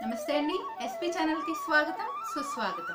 నమస్తే అండి ఎస్పీ ఛానల్కి స్వాగతం సుస్వాగతం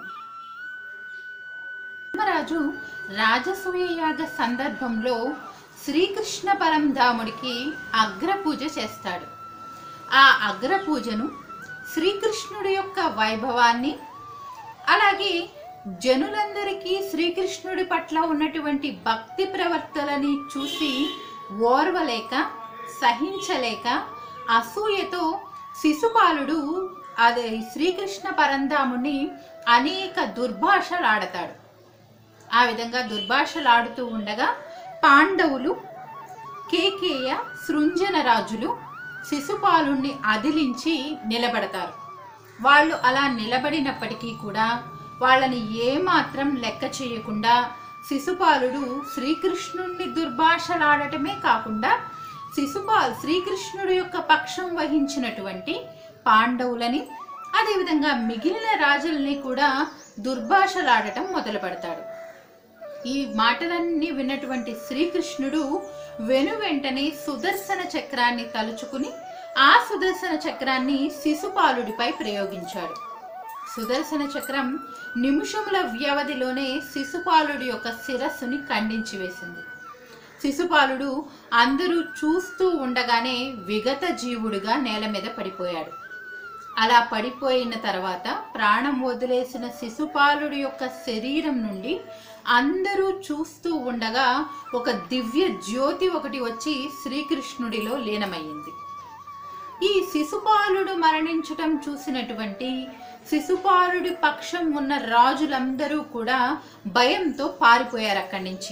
ధర్మరాజు రాజసూయ యాగ సందర్భంలో శ్రీకృష్ణ పరంధాముడికి అగ్రపూజ చేస్తాడు ఆ అగ్రపూజను శ్రీకృష్ణుడి యొక్క వైభవాన్ని అలాగే జనులందరికీ శ్రీకృష్ణుడి పట్ల ఉన్నటువంటి భక్తి ప్రవర్తనని చూసి ఓర్వలేక సహించలేక అసూయతో శిశుపాలుడు అదే శ్రీకృష్ణ పరంధాముని అనేక దుర్భాషలు ఆడతాడు ఆ విధంగా దుర్భాషలాడుతూ ఉండగా పాండవులు కేకేయ సృంజన రాజులు శిశుపాలుణ్ణి అదిలించి నిలబడతారు వాళ్ళు అలా నిలబడినప్పటికీ కూడా వాళ్ళని ఏమాత్రం లెక్క చేయకుండా శిశుపాలుడు శ్రీకృష్ణుణ్ణి దుర్భాషలాడటమే కాకుండా శిశుపాల్ శ్రీకృష్ణుడు యొక్క పక్షం వహించినటువంటి పాండవులని అదేవిధంగా మిగిలిన రాజుల్ని కూడా దుర్భాషలాడటం మొదలు పెడతాడు ఈ మాటలన్నీ విన్నటువంటి శ్రీకృష్ణుడు వెను వెంటనే సుదర్శన చక్రాన్ని తలుచుకుని ఆ సుదర్శన చక్రాన్ని శిశుపాలుడిపై ప్రయోగించాడు సుదర్శన చక్రం నిమిషముల వ్యవధిలోనే శిశుపాలుడి యొక్క శిరస్సుని ఖండించి వేసింది శిశుపాలుడు అందరూ చూస్తూ ఉండగానే విగత జీవుడిగా నేల మీద పడిపోయాడు అలా పడిపోయిన తర్వాత ప్రాణం వదిలేసిన శిశుపాలుడి యొక్క శరీరం నుండి అందరూ చూస్తూ ఉండగా ఒక దివ్య జ్యోతి ఒకటి వచ్చి శ్రీకృష్ణుడిలో లీనమయ్యింది ఈ శిశుపాలుడు మరణించటం చూసినటువంటి శిశుపాలుడి పక్షం ఉన్న రాజులందరూ కూడా భయంతో పారిపోయారు అక్కడి నుంచి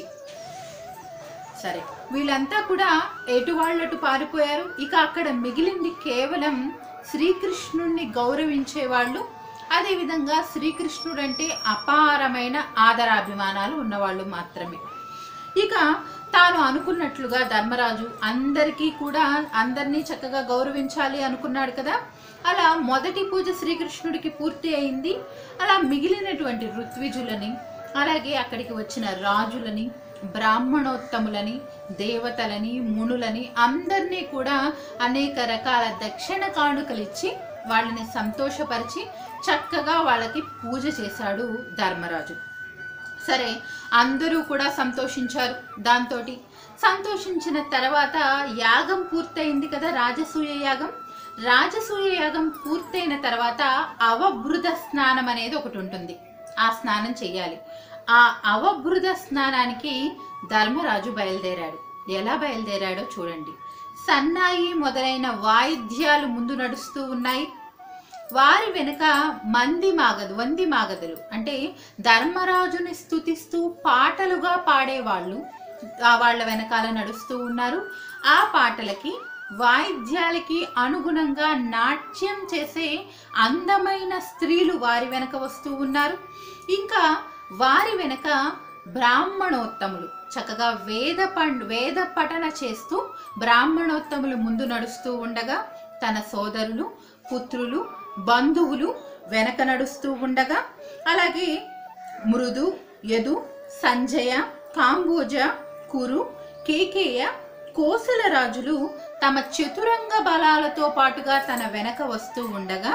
సరే వీళ్ళంతా కూడా ఎటు వాళ్ళటు పారిపోయారు ఇక అక్కడ మిగిలింది కేవలం శ్రీకృష్ణుణ్ణి గౌరవించే వాళ్ళు అదేవిధంగా శ్రీకృష్ణుడు అంటే అపారమైన ఆదరాభిమానాలు ఉన్నవాళ్ళు మాత్రమే ఇక తాను అనుకున్నట్లుగా ధర్మరాజు అందరికీ కూడా అందరినీ చక్కగా గౌరవించాలి అనుకున్నాడు కదా అలా మొదటి పూజ శ్రీకృష్ణుడికి పూర్తి అయింది అలా మిగిలినటువంటి ఋత్విజులని అలాగే అక్కడికి వచ్చిన రాజులని బ్రాహ్మణోత్తములని దేవతలని మునులని అందరినీ కూడా అనేక రకాల దక్షిణ కానుకలిచ్చి వాళ్ళని సంతోషపరిచి చక్కగా వాళ్ళకి పూజ చేశాడు ధర్మరాజు సరే అందరూ కూడా సంతోషించారు దాంతో సంతోషించిన తర్వాత యాగం పూర్తయింది కదా రాజసూయ యాగం రాజసూయ యాగం పూర్తయిన తర్వాత అవభృత స్నానం అనేది ఒకటి ఉంటుంది ఆ స్నానం చెయ్యాలి ఆ అవభృత స్నానానికి ధర్మరాజు బయలుదేరాడు ఎలా బయలుదేరాడో చూడండి సన్నాయి మొదలైన వాయిద్యాలు ముందు నడుస్తూ ఉన్నాయి వారి వెనుక మంది మాగదు వంది మాగదులు అంటే ధర్మరాజుని స్థుతిస్తూ పాటలుగా పాడేవాళ్ళు ఆ వాళ్ళ వెనకాల నడుస్తూ ఉన్నారు ఆ పాటలకి వాయిద్యాలకి అనుగుణంగా నాట్యం చేసే అందమైన స్త్రీలు వారి వెనక వస్తూ ఉన్నారు ఇంకా వారి వెనక బ్రాహ్మణోత్తములు చక్కగా వేద పండ్ వేద పఠన చేస్తూ బ్రాహ్మణోత్తములు ముందు నడుస్తూ ఉండగా తన సోదరులు పుత్రులు బంధువులు వెనక నడుస్తూ ఉండగా అలాగే మృదు యదు సంజయ కాంబోజ కురు కేకేయ కోసల రాజులు తమ చతురంగ బలాలతో పాటుగా తన వెనక వస్తూ ఉండగా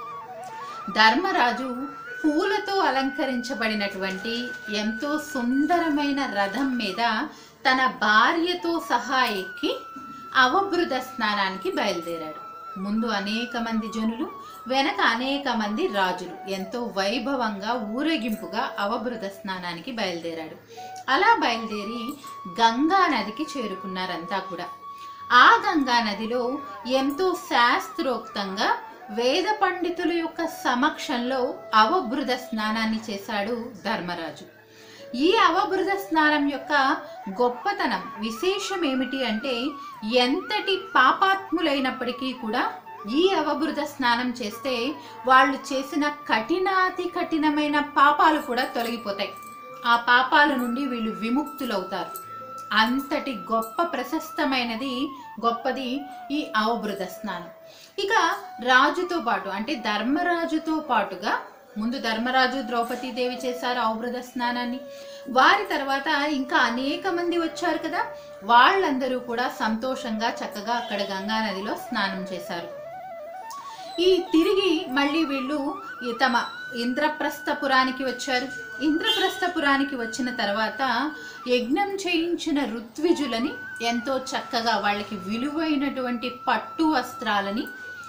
ధర్మరాజు పూలతో అలంకరించబడినటువంటి ఎంతో సుందరమైన రథం మీద తన భార్యతో సహా ఎక్కి అవభృత స్నానానికి బయలుదేరాడు ముందు అనేక మంది జనులు వెనక అనేక మంది రాజులు ఎంతో వైభవంగా ఊరేగింపుగా అవభృత స్నానానికి బయలుదేరాడు అలా బయలుదేరి గంగా నదికి చేరుకున్నారంతా కూడా ఆ గంగా నదిలో ఎంతో శాస్త్రోక్తంగా వేద పండితుల యొక్క సమక్షంలో అవభృత స్నానాన్ని చేశాడు ధర్మరాజు ఈ అవభృత స్నానం యొక్క గొప్పతనం విశేషం ఏమిటి అంటే ఎంతటి పాపాత్ములైనప్పటికీ కూడా ఈ అవభృత స్నానం చేస్తే వాళ్ళు చేసిన కఠినాతి కఠినమైన పాపాలు కూడా తొలగిపోతాయి ఆ పాపాల నుండి వీళ్ళు విముక్తులవుతారు అంతటి గొప్ప ప్రశస్తమైనది గొప్పది ఈ అవభృత స్నానం ఇక రాజుతో పాటు అంటే ధర్మరాజుతో పాటుగా ముందు ధర్మరాజు ద్రౌపది దేవి చేశారు అవభృత స్నానాన్ని వారి తర్వాత ఇంకా అనేక మంది వచ్చారు కదా వాళ్ళందరూ కూడా సంతోషంగా చక్కగా అక్కడ గంగా నదిలో స్నానం చేశారు ఈ తిరిగి మళ్ళీ వీళ్ళు ఈ తమ ఇంద్రప్రస్థపురానికి వచ్చారు ఇంద్రప్రస్థపురానికి వచ్చిన తర్వాత యజ్ఞం చేయించిన ఋత్విజులని ఎంతో చక్కగా వాళ్ళకి విలువైనటువంటి పట్టు వస్త్రాలని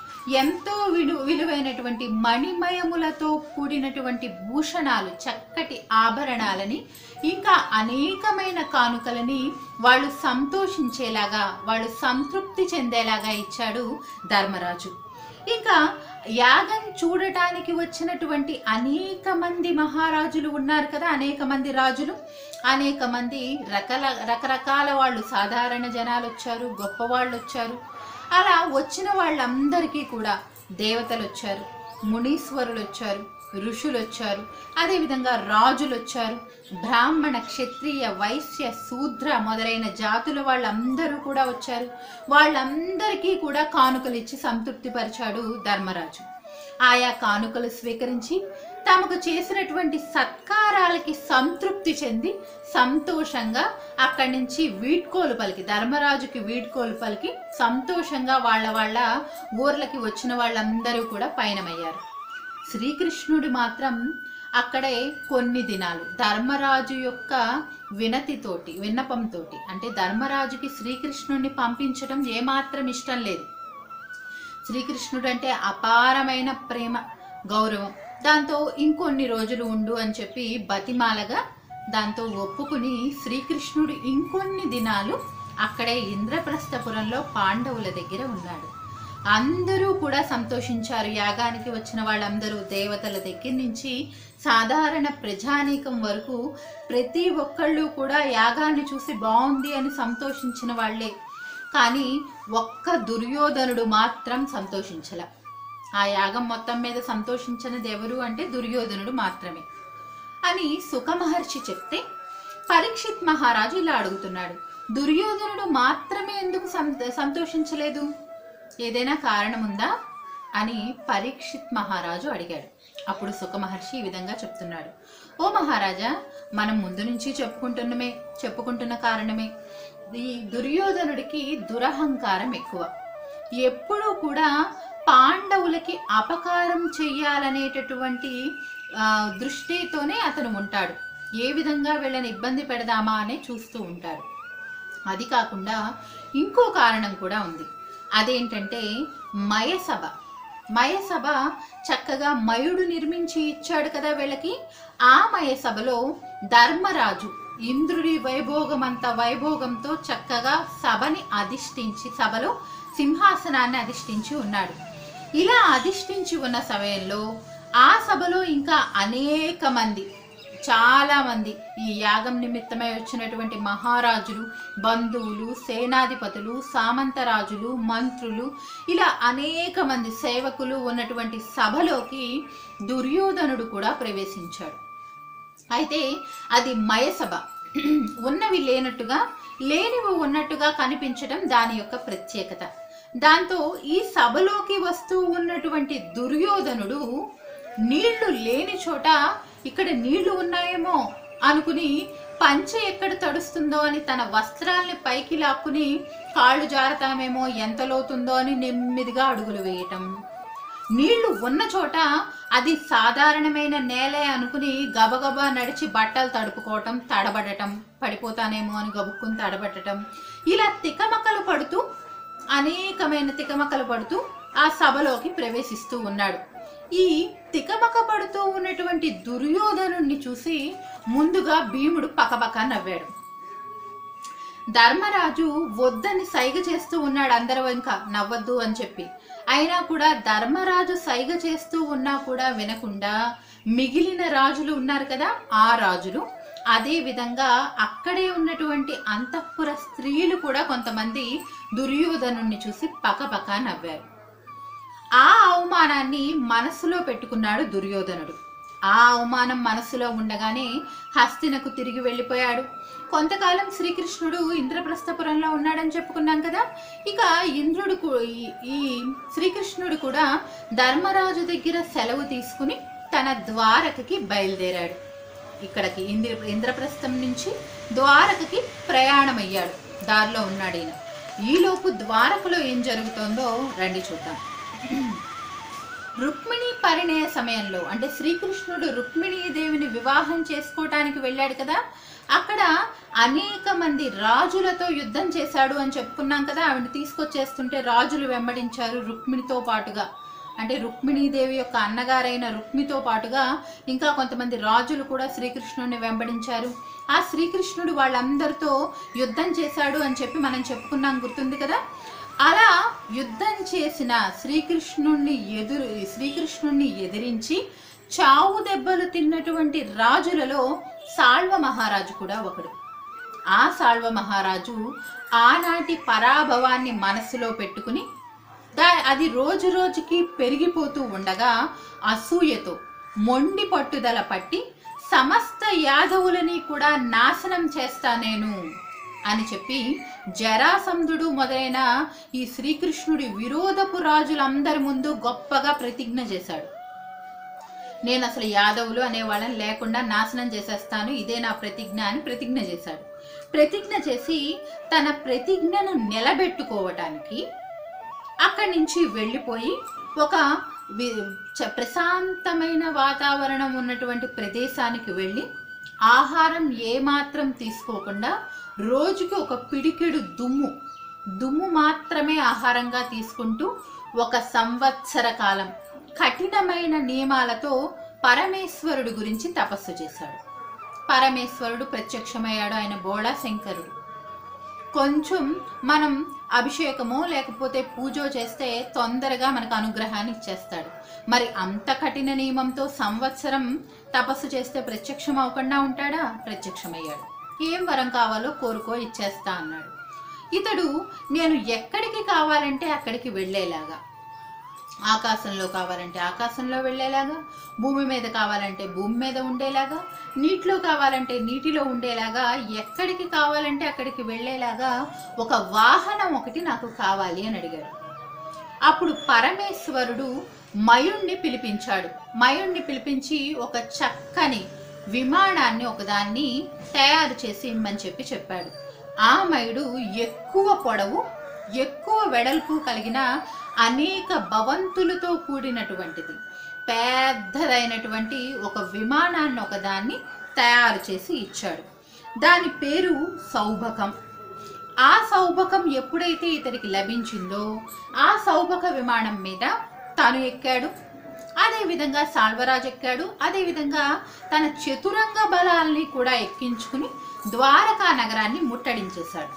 ఎంతో విలు విలువైనటువంటి మణిమయములతో కూడినటువంటి భూషణాలు చక్కటి ఆభరణాలని ఇంకా అనేకమైన కానుకలని వాళ్ళు సంతోషించేలాగా వాళ్ళు సంతృప్తి చెందేలాగా ఇచ్చాడు ధర్మరాజు ఇంకా యాగం చూడటానికి వచ్చినటువంటి అనేక మంది మహారాజులు ఉన్నారు కదా అనేక మంది రాజులు అనేక మంది రకల రకరకాల వాళ్ళు సాధారణ జనాలు వచ్చారు గొప్ప వాళ్ళు వచ్చారు అలా వచ్చిన వాళ్ళందరికీ కూడా దేవతలు వచ్చారు మునీశ్వరులు వచ్చారు ఋషులు వచ్చారు అదేవిధంగా రాజులు వచ్చారు బ్రాహ్మణ క్షత్రియ వైశ్య శూద్ర మొదలైన జాతుల వాళ్ళందరూ కూడా వచ్చారు వాళ్ళందరికీ కూడా కానుకలు ఇచ్చి సంతృప్తిపరిచాడు ధర్మరాజు ఆయా కానుకలు స్వీకరించి తమకు చేసినటువంటి సత్కారాలకి సంతృప్తి చెంది సంతోషంగా అక్కడి నుంచి వీడ్కోలు పలికి ధర్మరాజుకి వీడ్కోలు పలికి సంతోషంగా వాళ్ళ వాళ్ళ ఊర్లకి వచ్చిన వాళ్ళందరూ కూడా పయనమయ్యారు శ్రీకృష్ణుడు మాత్రం అక్కడే కొన్ని దినాలు ధర్మరాజు యొక్క వినతితోటి విన్నపంతోటి అంటే ధర్మరాజుకి శ్రీకృష్ణుడిని పంపించడం ఏమాత్రం ఇష్టం లేదు శ్రీకృష్ణుడు అంటే అపారమైన ప్రేమ గౌరవం దాంతో ఇంకొన్ని రోజులు ఉండు అని చెప్పి బతిమాలగా దాంతో ఒప్పుకుని శ్రీకృష్ణుడు ఇంకొన్ని దినాలు అక్కడే ఇంద్రప్రస్థపురంలో పాండవుల దగ్గర ఉన్నాడు అందరూ కూడా సంతోషించారు యాగానికి వచ్చిన వాళ్ళందరూ దేవతల దగ్గర నుంచి సాధారణ ప్రజానీకం వరకు ప్రతి ఒక్కళ్ళు కూడా యాగాన్ని చూసి బాగుంది అని సంతోషించిన వాళ్ళే కానీ ఒక్క దుర్యోధనుడు మాత్రం సంతోషించల ఆ యాగం మొత్తం మీద సంతోషించినది ఎవరు అంటే దుర్యోధనుడు మాత్రమే అని సుఖమహర్షి చెప్తే పరీక్షిత్ మహారాజు ఇలా అడుగుతున్నాడు దుర్యోధనుడు మాత్రమే ఎందుకు సం- సంతోషించలేదు ఏదైనా కారణం ఉందా అని పరీక్షిత్ మహారాజు అడిగాడు అప్పుడు సుఖమహర్షి ఈ విధంగా చెప్తున్నాడు ఓ మహారాజా మనం ముందు నుంచి చెప్పుకుంటున్నమే చెప్పుకుంటున్న కారణమే ఈ దుర్యోధనుడికి దురహంకారం ఎక్కువ ఎప్పుడూ కూడా పాండవులకి అపకారం చెయ్యాలనేటటువంటి ఆ, దృష్టితోనే అతను ఉంటాడు ఏ విధంగా వీళ్ళని ఇబ్బంది పెడదామా అనే చూస్తూ ఉంటాడు అది కాకుండా ఇంకో కారణం కూడా ఉంది అదేంటంటే మయసభ మయసభ చక్కగా మయుడు నిర్మించి ఇచ్చాడు కదా వీళ్ళకి ఆ మయసభలో ధర్మరాజు ఇంద్రుడి వైభోగమంత వైభోగంతో చక్కగా సభని అధిష్ఠించి సభలో సింహాసనాన్ని అధిష్ఠించి ఉన్నాడు ఇలా అధిష్ఠించి ఉన్న సమయంలో ఆ సభలో ఇంకా అనేక మంది చాలా మంది ఈ యాగం నిమిత్తమై వచ్చినటువంటి మహారాజులు బంధువులు సేనాధిపతులు సామంతరాజులు మంత్రులు ఇలా అనేక మంది సేవకులు ఉన్నటువంటి సభలోకి దుర్యోధనుడు కూడా ప్రవేశించాడు అయితే అది మయసభ ఉన్నవి లేనట్టుగా లేనివి ఉన్నట్టుగా కనిపించడం దాని యొక్క ప్రత్యేకత దాంతో ఈ సభలోకి వస్తూ ఉన్నటువంటి దుర్యోధనుడు నీళ్లు లేని చోట ఇక్కడ నీళ్లు ఉన్నాయేమో అనుకుని పంచె ఎక్కడ తడుస్తుందో అని తన వస్త్రాల్ని పైకి లాక్కుని కాళ్ళు జారతామేమో ఎంత లోతుందో అని నెమ్మదిగా అడుగులు వేయటం నీళ్లు ఉన్న చోట అది సాధారణమైన నేలే అనుకుని గబగబా నడిచి బట్టలు తడుపుకోవటం తడబడటం పడిపోతానేమో అని గబుక్కుని తడబడటం ఇలా తికమకలు పడుతూ అనేకమైన తికమకలు పడుతూ ఆ సభలోకి ప్రవేశిస్తూ ఉన్నాడు ఈ తికమక పడుతూ ఉన్నటువంటి దుర్యోధనుణ్ణి చూసి ముందుగా భీముడు పకపక నవ్వాడు ధర్మరాజు వద్దని సైగ చేస్తూ ఉన్నాడు అందరూ ఇంకా నవ్వద్దు అని చెప్పి అయినా కూడా ధర్మరాజు సైగ చేస్తూ ఉన్నా కూడా వినకుండా మిగిలిన రాజులు ఉన్నారు కదా ఆ రాజులు అదే విధంగా అక్కడే ఉన్నటువంటి అంతఃపుర స్త్రీలు కూడా కొంతమంది దుర్యోధనుణ్ణి చూసి పకపక నవ్వారు ఆ అవమానాన్ని మనసులో పెట్టుకున్నాడు దుర్యోధనుడు ఆ అవమానం మనసులో ఉండగానే హస్తినకు తిరిగి వెళ్ళిపోయాడు కొంతకాలం శ్రీకృష్ణుడు ఇంద్రప్రస్థపురంలో ఉన్నాడని చెప్పుకున్నాం కదా ఇక ఇంద్రుడు కూ- ఈ- ఈ శ్రీకృష్ణుడు కూడా ధర్మరాజు దగ్గర సెలవు తీసుకుని తన ద్వారకకి బయలుదేరాడు ఇక్కడికి ఇంద్ర ఇంద్రప్రస్థం నుంచి ద్వారకకి ప్రయాణమయ్యాడు దారిలో ఉన్నాడు ఈయన ఈలోపు ద్వారకలో ఏం జరుగుతోందో రండి చూద్దాం రుక్మిణి పరిణయ సమయంలో అంటే శ్రీకృష్ణుడు రుక్మిణీదేవిని వివాహం చేసుకోవటానికి వెళ్ళాడు కదా అక్కడ అనేక మంది రాజులతో యుద్ధం చేశాడు అని చెప్పుకున్నాం కదా ఆవిడ తీసుకొచ్చేస్తుంటే రాజులు వెంబడించారు రుక్మిణితో పాటుగా అంటే రుక్మిణీదేవి యొక్క అన్నగారైన రుక్మితో పాటుగా ఇంకా కొంతమంది రాజులు కూడా శ్రీకృష్ణుడిని వెంబడించారు ఆ శ్రీకృష్ణుడు వాళ్ళందరితో యుద్ధం చేశాడు అని చెప్పి మనం చెప్పుకున్నాం గుర్తుంది కదా అలా యుద్ధం చేసిన శ్రీకృష్ణుణ్ణి ఎదురు శ్రీకృష్ణుణ్ణి ఎదిరించి చావు దెబ్బలు తిన్నటువంటి రాజులలో సాల్వ మహారాజు కూడా ఒకడు ఆ సాల్వ మహారాజు ఆనాటి పరాభవాన్ని మనసులో పెట్టుకుని దా- అది రోజు రోజుకి పెరిగిపోతూ ఉండగా అసూయతో మొండి పట్టుదల పట్టి సమస్త యాదవులని కూడా నాశనం చేస్తా నేను అని చెప్పి జరాసంధుడు మొదలైన ఈ శ్రీకృష్ణుడి విరోధపు రాజులందరి ముందు గొప్పగా ప్రతిజ్ఞ చేశాడు నేను అసలు యాదవులు అనే వాళ్ళని లేకుండా నాశనం చేసేస్తాను ఇదే నా ప్రతిజ్ఞ అని ప్రతిజ్ఞ చేశాడు ప్రతిజ్ఞ చేసి తన ప్రతిజ్ఞను నిలబెట్టుకోవటానికి అక్కడి నుంచి వెళ్ళిపోయి ఒక వి- చ- ప్రశాంతమైన వాతావరణం ఉన్నటువంటి ప్రదేశానికి వెళ్ళి ఆహారం ఏమాత్రం తీసుకోకుండా రోజుకి ఒక పిడికెడు దుమ్ము దుమ్ము మాత్రమే ఆహారంగా తీసుకుంటూ ఒక సంవత్సర కాలం కఠినమైన నియమాలతో పరమేశ్వరుడు గురించి తపస్సు చేశాడు పరమేశ్వరుడు ప్రత్యక్షమయ్యాడు ఆయన బోళా శంకరుడు కొంచెం మనం అభిషేకమో లేకపోతే పూజో చేస్తే తొందరగా మనకు అనుగ్రహాన్ని ఇచ్చేస్తాడు మరి అంత కఠిన నియమంతో సంవత్సరం తపస్సు చేస్తే ప్రత్యక్షం అవ్వకుండా ఉంటాడా ప్రత్యక్షమయ్యాడు ఏం వరం కావాలో కోరుకో ఇచ్చేస్తా అన్నాడు ఇతడు నేను ఎక్కడికి కావాలంటే అక్కడికి వెళ్ళేలాగా ఆకాశంలో కావాలంటే ఆకాశంలో వెళ్ళేలాగా భూమి మీద కావాలంటే భూమి మీద ఉండేలాగా నీటిలో కావాలంటే నీటిలో ఉండేలాగా ఎక్కడికి కావాలంటే అక్కడికి వెళ్ళేలాగా ఒక వాహనం ఒకటి నాకు కావాలి అని అడిగాడు అప్పుడు పరమేశ్వరుడు మయుణ్ణి పిలిపించాడు మయుణ్ణి పిలిపించి ఒక చక్కని విమానాన్ని ఒకదాన్ని తయారు చేసి ఇమ్మని చెప్పి చెప్పాడు ఆ మయుడు ఎక్కువ పొడవు ఎక్కువ వెడల్పు కలిగిన అనేక భవంతులతో కూడినటువంటిది పెద్దదైనటువంటి ఒక విమానాన్ని ఒకదాన్ని తయారు చేసి ఇచ్చాడు దాని పేరు సౌభకం ఆ సౌభకం ఎప్పుడైతే ఇతనికి లభించిందో ఆ సౌభక విమానం మీద తాను ఎక్కాడు అదేవిధంగా సాల్వరాజ్ ఎక్కాడు అదేవిధంగా తన చతురంగ బలాల్ని కూడా ఎక్కించుకుని ద్వారకా నగరాన్ని ముట్టడించేశాడు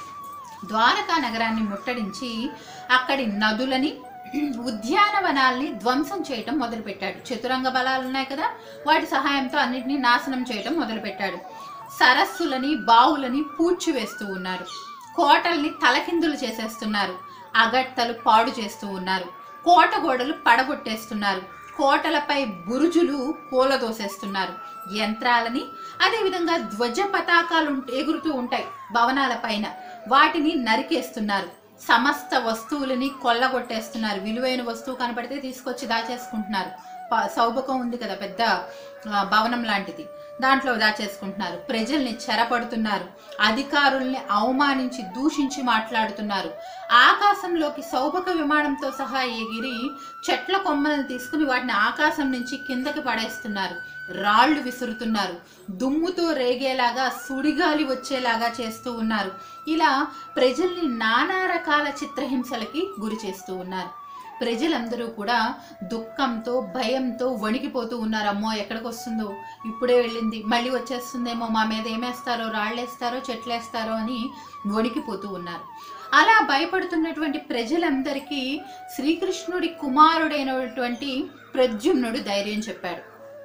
ద్వారకా నగరాన్ని ముట్టడించి అక్కడి నదులని ఉద్యానవనాల్ని ధ్వంసం చేయటం మొదలుపెట్టాడు చతురంగ బలాలు ఉన్నాయి కదా వాటి సహాయంతో అన్నిటినీ నాశనం చేయటం మొదలుపెట్టాడు సరస్సులని బావులని పూడ్చివేస్తూ ఉన్నారు కోటల్ని తలకిందులు చేసేస్తున్నారు అగట్టలు పాడు చేస్తూ ఉన్నారు కోట గోడలు పడగొట్టేస్తున్నారు కోటలపై బురుజులు కూలదోసేస్తున్నారు యంత్రాలని అదేవిధంగా ధ్వజ పతాకాలు ఉంట- ఎగురుతూ ఉంటాయి భవనాల పైన వాటిని నరికేస్తున్నారు సమస్త వస్తువులని కొల్లగొట్టేస్తున్నారు విలువైన వస్తువు కనపడితే తీసుకొచ్చి దాచేసుకుంటున్నారు ప- సౌభకం ఉంది కదా పెద్ద ఆ, భవనం లాంటిది దాంట్లో దాచేసుకుంటున్నారు ప్రజల్ని చెరపడుతున్నారు అధికారుల్ని అవమానించి దూషించి మాట్లాడుతున్నారు ఆకాశంలోకి సౌభక విమానంతో సహా ఎగిరి చెట్ల కొమ్మలను తీసుకుని వాటిని ఆకాశం నుంచి కిందకి పడేస్తున్నారు రాళ్ళు విసురుతున్నారు దుమ్ముతో రేగేలాగా సుడిగాలి వచ్చేలాగా చేస్తూ ఉన్నారు ఇలా ప్రజల్ని నానా రకాల చిత్రహింసలకి గురి చేస్తూ ఉన్నారు ప్రజలందరూ కూడా దుఃఖంతో భయంతో వణికిపోతూ ఉన్నారు అమ్మో ఎక్కడికి వస్తుందో ఇప్పుడే వెళ్ళింది మళ్ళీ వచ్చేస్తుందేమో మా మీద ఏమేస్తారో రాళ్ళేస్తారో చెట్లేస్తారో అని వణికిపోతూ ఉన్నారు అలా భయపడుతున్నటువంటి ప్రజలందరికీ శ్రీకృష్ణుడి కుమారుడైనటువంటి ప్రద్యుమ్నుడు ధైర్యం చెప్పాడు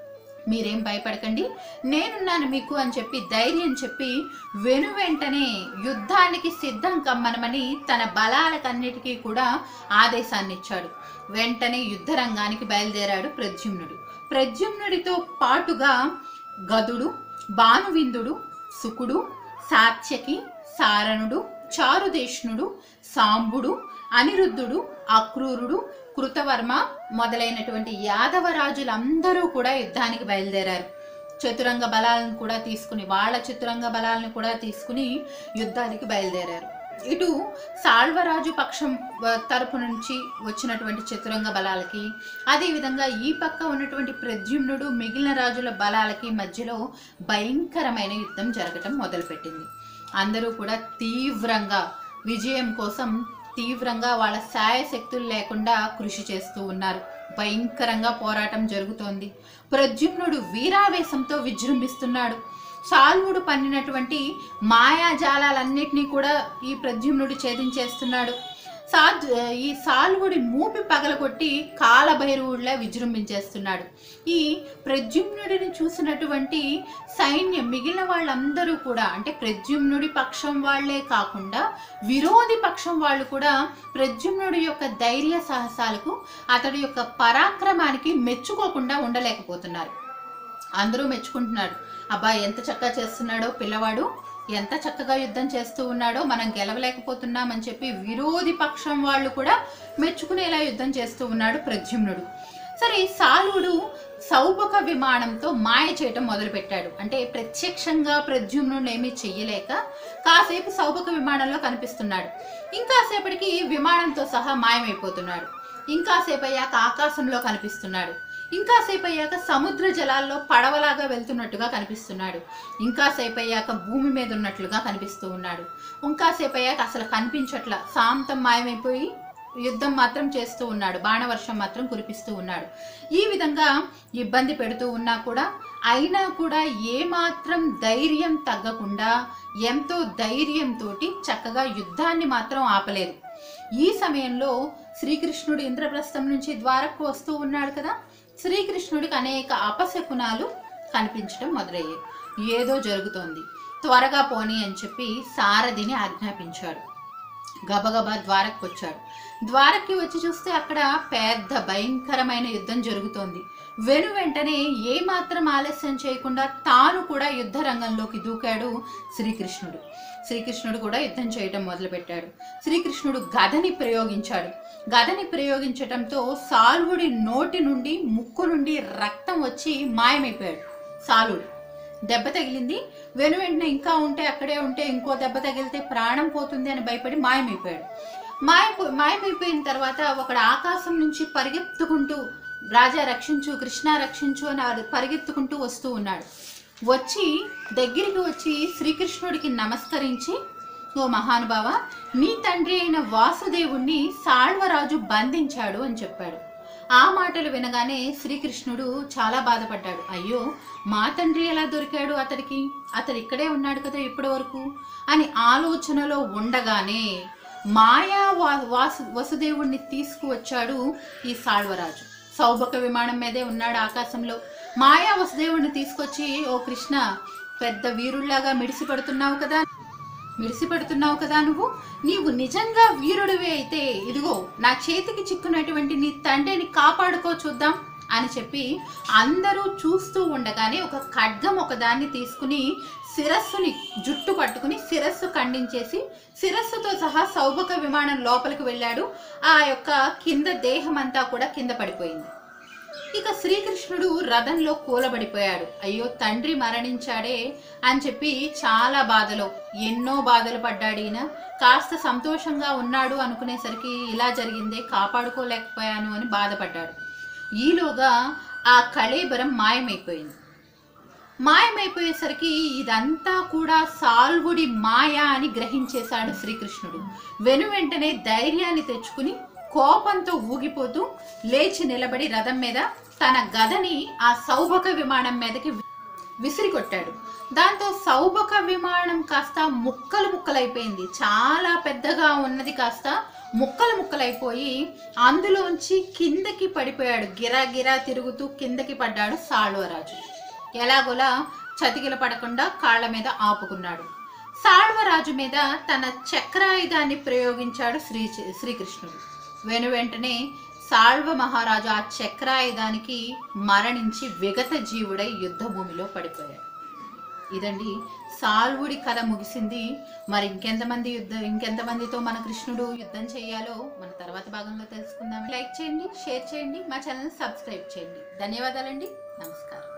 మీరేం భయపడకండి నేనున్నాను మీకు అని చెప్పి ధైర్యం చెప్పి వెను వెంటనే యుద్ధానికి సిద్ధం కమ్మనమని తన బలాలకన్నిటికీ కూడా ఆదేశాన్ని ఇచ్చాడు వెంటనే యుద్ధ రంగానికి బయలుదేరాడు ప్రద్యుమ్నుడు ప్రద్యుమ్నుడితో పాటుగా గదుడు భానువిందుడు సుకుడు సాత్యకి సారణుడు చారుదేష్ణుడు సాంబుడు అనిరుద్ధుడు అక్రూరుడు కృతవర్మ మొదలైనటువంటి యాదవ రాజులందరూ కూడా యుద్ధానికి బయలుదేరారు చతురంగ బలాలను కూడా తీసుకుని వాళ్ళ చతురంగ బలాలను కూడా తీసుకుని యుద్ధానికి బయలుదేరారు ఇటు సాల్వరాజు పక్షం వ- తరపు నుంచి వచ్చినటువంటి చతురంగ బలాలకి అదేవిధంగా ఈ పక్క ఉన్నటువంటి ప్రద్యుమ్నుడు మిగిలిన రాజుల బలాలకి మధ్యలో భయంకరమైన యుద్ధం జరగటం మొదలుపెట్టింది అందరూ కూడా తీవ్రంగా విజయం కోసం తీవ్రంగా వాళ్ళ శాయశక్తులు లేకుండా కృషి చేస్తూ ఉన్నారు భయంకరంగా పోరాటం జరుగుతోంది ప్రద్యుమ్నుడు వీరావేశంతో విజృంభిస్తున్నాడు సాల్వుడు పన్నినటువంటి మాయాజాలాలన్నిటినీ కూడా ఈ ప్రద్యుమ్నుడు ఛేదించేస్తున్నాడు సా ఈ సాల్వుడి మూపి పగలగొట్టి కాలభైరవుడిలా విజృంభించేస్తున్నాడు ఈ ప్రద్యుమ్నుడిని చూసినటువంటి సైన్యం మిగిలిన వాళ్ళందరూ కూడా అంటే ప్రద్యుమ్నుడి పక్షం వాళ్ళే కాకుండా విరోధి పక్షం వాళ్ళు కూడా ప్రద్యుమ్నుడి యొక్క ధైర్య సాహసాలకు అతడి యొక్క పరాక్రమానికి మెచ్చుకోకుండా ఉండలేకపోతున్నారు అందరూ మెచ్చుకుంటున్నాడు అబ్బా ఎంత చక్కగా చేస్తున్నాడో పిల్లవాడు ఎంత చక్కగా యుద్ధం చేస్తూ ఉన్నాడో మనం గెలవలేకపోతున్నామని చెప్పి విరోధి పక్షం వాళ్ళు కూడా మెచ్చుకునేలా యుద్ధం చేస్తూ ఉన్నాడు ప్రద్యుమ్నుడు సరే సాలుడు సౌభక విమానంతో మాయ చేయటం మొదలుపెట్టాడు అంటే ప్రత్యక్షంగా ప్రద్యుమ్నుడు ఏమీ చెయ్యలేక కాసేపు సౌభక విమానంలో కనిపిస్తున్నాడు ఇంకాసేపటికి విమానంతో సహా మాయమైపోతున్నాడు ఇంకాసేపు అయ్యాక ఆకాశంలో కనిపిస్తున్నాడు ఇంకాసేపు అయ్యాక సముద్ర జలాల్లో పడవలాగా వెళ్తున్నట్టుగా కనిపిస్తున్నాడు ఇంకాసేపు అయ్యాక భూమి మీద ఉన్నట్లుగా కనిపిస్తూ ఉన్నాడు ఇంకాసేపు అయ్యాక అసలు కనిపించట్ల శాంతం మాయమైపోయి యుద్ధం మాత్రం చేస్తూ ఉన్నాడు బాణవర్షం మాత్రం కురిపిస్తూ ఉన్నాడు ఈ విధంగా ఇబ్బంది పెడుతూ ఉన్నా కూడా అయినా కూడా ఏమాత్రం ధైర్యం తగ్గకుండా ఎంతో ధైర్యంతో చక్కగా యుద్ధాన్ని మాత్రం ఆపలేదు ఈ సమయంలో శ్రీకృష్ణుడు ఇంద్రప్రస్థం నుంచి ద్వారకు వస్తూ ఉన్నాడు కదా శ్రీకృష్ణుడికి అనేక అపశకునాలు కనిపించడం మొదలయ్యాయి ఏదో జరుగుతోంది త్వరగా పోనీ అని చెప్పి సారథిని ఆజ్ఞాపించాడు గబగబా ద్వారకు వచ్చాడు ద్వారకి వచ్చి చూస్తే అక్కడ పెద్ద భయంకరమైన యుద్ధం జరుగుతోంది వెను వెంటనే ఏమాత్రం ఆలస్యం చేయకుండా తాను కూడా యుద్ధ రంగంలోకి దూకాడు శ్రీకృష్ణుడు శ్రీకృష్ణుడు కూడా యుద్ధం చేయటం మొదలుపెట్టాడు శ్రీకృష్ణుడు గదని ప్రయోగించాడు గదని ప్రయోగించటంతో సాల్వుడి నోటి నుండి ముక్కు నుండి రక్తం వచ్చి మాయమైపోయాడు సాలుడు దెబ్బ తగిలింది వెను వెంటనే ఇంకా ఉంటే అక్కడే ఉంటే ఇంకో దెబ్బ తగిలితే ప్రాణం పోతుంది అని భయపడి మాయమైపోయాడు మాయపో మాయమైపోయిన తర్వాత ఒకడు ఆకాశం నుంచి పరిగెత్తుకుంటూ రాజా రక్షించు కృష్ణ రక్షించు అని ఆ పరిగెత్తుకుంటూ వస్తూ ఉన్నాడు వచ్చి దగ్గరికి వచ్చి శ్రీకృష్ణుడికి నమస్కరించి ఓ మహానుభావ నీ తండ్రి అయిన వాసుదేవుణ్ణి సాళ్వరాజు బంధించాడు అని చెప్పాడు ఆ మాటలు వినగానే శ్రీకృష్ణుడు చాలా బాధపడ్డాడు అయ్యో మా తండ్రి ఎలా దొరికాడు అతడికి అతడు ఇక్కడే ఉన్నాడు కదా ఇప్పటి వరకు అని ఆలోచనలో ఉండగానే మాయా వా- వాసు వసుదేవుణ్ణి తీసుకువచ్చాడు ఈ సాళ్వరాజు సౌభక విమానం మీదే ఉన్నాడు ఆకాశంలో మాయా వసుదేవుణ్ణి తీసుకొచ్చి ఓ కృష్ణ పెద్ద వీరుల్లాగా మిడిసిపడుతున్నావు కదా మిడిసిపడుతున్నావు కదా నువ్వు నీవు నిజంగా వీరుడివే అయితే ఇదిగో నా చేతికి చిక్కున్నటువంటి నీ తండ్రిని కాపాడుకో చూద్దాం అని చెప్పి అందరూ చూస్తూ ఉండగానే ఒక ఖడ్గం ఒకదాన్ని తీసుకుని శిరస్సుని జుట్టు పట్టుకుని శిరస్సు ఖండించేసి శిరస్సుతో సహా సౌభక విమానం లోపలికి వెళ్ళాడు ఆ యొక్క కింద దేహం అంతా కూడా కింద పడిపోయింది ఇక శ్రీకృష్ణుడు రథంలో కూలబడిపోయాడు అయ్యో తండ్రి మరణించాడే అని చెప్పి చాలా బాధలో ఎన్నో బాధలు పడ్డాడు ఈయన కాస్త సంతోషంగా ఉన్నాడు అనుకునేసరికి ఇలా జరిగిందే కాపాడుకోలేకపోయాను అని బాధపడ్డాడు ఈలోగా ఆ కళేబరం మాయమైపోయింది మాయమైపోయేసరికి ఇదంతా కూడా సాల్వుడి మాయ అని గ్రహించేశాడు శ్రీకృష్ణుడు వెను వెంటనే ధైర్యాన్ని తెచ్చుకుని కోపంతో ఊగిపోతూ లేచి నిలబడి రథం మీద తన గదని ఆ సౌభక విమానం మీదకి విసిరి కొట్టాడు దాంతో సౌభక విమానం కాస్త ముక్కలు ముక్కలైపోయింది చాలా పెద్దగా ఉన్నది కాస్త ముక్కలు ముక్కలైపోయి అందులోంచి కిందకి పడిపోయాడు గిరా గిరా తిరుగుతూ కిందకి పడ్డాడు సాళ్వరాజు ఎలాగోలా చతికిల పడకుండా కాళ్ళ మీద ఆపుకున్నాడు సాళ్వరాజు మీద తన చక్రాయుధాన్ని ప్రయోగించాడు శ్రీ శ్రీకృష్ణుడు వెను వెంటనే సాళ్వ మహారాజు ఆ చక్రాయుధానికి మరణించి విగత జీవుడై యుద్ధభూమిలో పడిపోయాడు ఇదండి సాల్వుడి కథ ముగిసింది మరి ఇంకెంతమంది యుద్ధ ఇంకెంతమందితో మన కృష్ణుడు యుద్ధం చేయాలో మన తర్వాత భాగంలో తెలుసుకుందాం లైక్ చేయండి షేర్ చేయండి మా ఛానల్ సబ్స్క్రైబ్ చేయండి ధన్యవాదాలండి నమస్కారం